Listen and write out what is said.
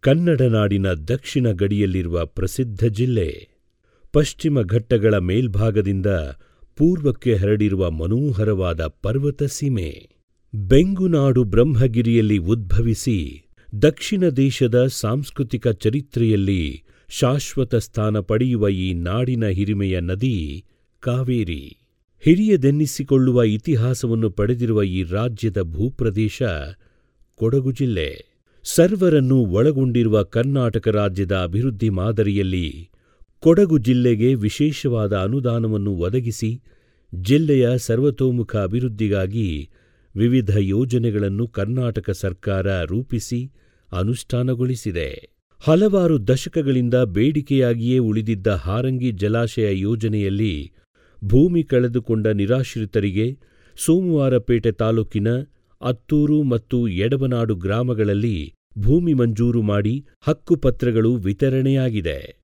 ಕನ್ನಡ ನಾಡಿನ ದಕ್ಷಿಣ ಗಡಿಯಲ್ಲಿರುವ ಪ್ರಸಿದ್ಧ ಜಿಲ್ಲೆ ಪಶ್ಚಿಮ ಘಟ್ಟಗಳ ಮೇಲ್ಭಾಗದಿಂದ ಪೂರ್ವಕ್ಕೆ ಹರಡಿರುವ ಮನೋಹರವಾದ ಪರ್ವತ ಸೀಮೆ ಬೆಂಗುನಾಡು ಬ್ರಹ್ಮಗಿರಿಯಲ್ಲಿ ಉದ್ಭವಿಸಿ ದಕ್ಷಿಣ ದೇಶದ ಸಾಂಸ್ಕೃತಿಕ ಚರಿತ್ರೆಯಲ್ಲಿ ಶಾಶ್ವತ ಸ್ಥಾನ ಪಡೆಯುವ ಈ ನಾಡಿನ ಹಿರಿಮೆಯ ನದಿ ಕಾವೇರಿ ಹಿರಿಯದೆನ್ನಿಸಿಕೊಳ್ಳುವ ಇತಿಹಾಸವನ್ನು ಪಡೆದಿರುವ ಈ ರಾಜ್ಯದ ಭೂಪ್ರದೇಶ ಕೊಡಗು ಜಿಲ್ಲೆ ಸರ್ವರನ್ನು ಒಳಗೊಂಡಿರುವ ಕರ್ನಾಟಕ ರಾಜ್ಯದ ಅಭಿವೃದ್ಧಿ ಮಾದರಿಯಲ್ಲಿ ಕೊಡಗು ಜಿಲ್ಲೆಗೆ ವಿಶೇಷವಾದ ಅನುದಾನವನ್ನು ಒದಗಿಸಿ ಜಿಲ್ಲೆಯ ಸರ್ವತೋಮುಖ ಅಭಿವೃದ್ಧಿಗಾಗಿ ವಿವಿಧ ಯೋಜನೆಗಳನ್ನು ಕರ್ನಾಟಕ ಸರ್ಕಾರ ರೂಪಿಸಿ ಅನುಷ್ಠಾನಗೊಳಿಸಿದೆ ಹಲವಾರು ದಶಕಗಳಿಂದ ಬೇಡಿಕೆಯಾಗಿಯೇ ಉಳಿದಿದ್ದ ಹಾರಂಗಿ ಜಲಾಶಯ ಯೋಜನೆಯಲ್ಲಿ ಭೂಮಿ ಕಳೆದುಕೊಂಡ ನಿರಾಶ್ರಿತರಿಗೆ ಸೋಮವಾರಪೇಟೆ ತಾಲೂಕಿನ ಅತ್ತೂರು ಮತ್ತು ಎಡವನಾಡು ಗ್ರಾಮಗಳಲ್ಲಿ ಭೂಮಿ ಮಂಜೂರು ಮಾಡಿ ಹಕ್ಕುಪತ್ರಗಳು ವಿತರಣೆಯಾಗಿದೆ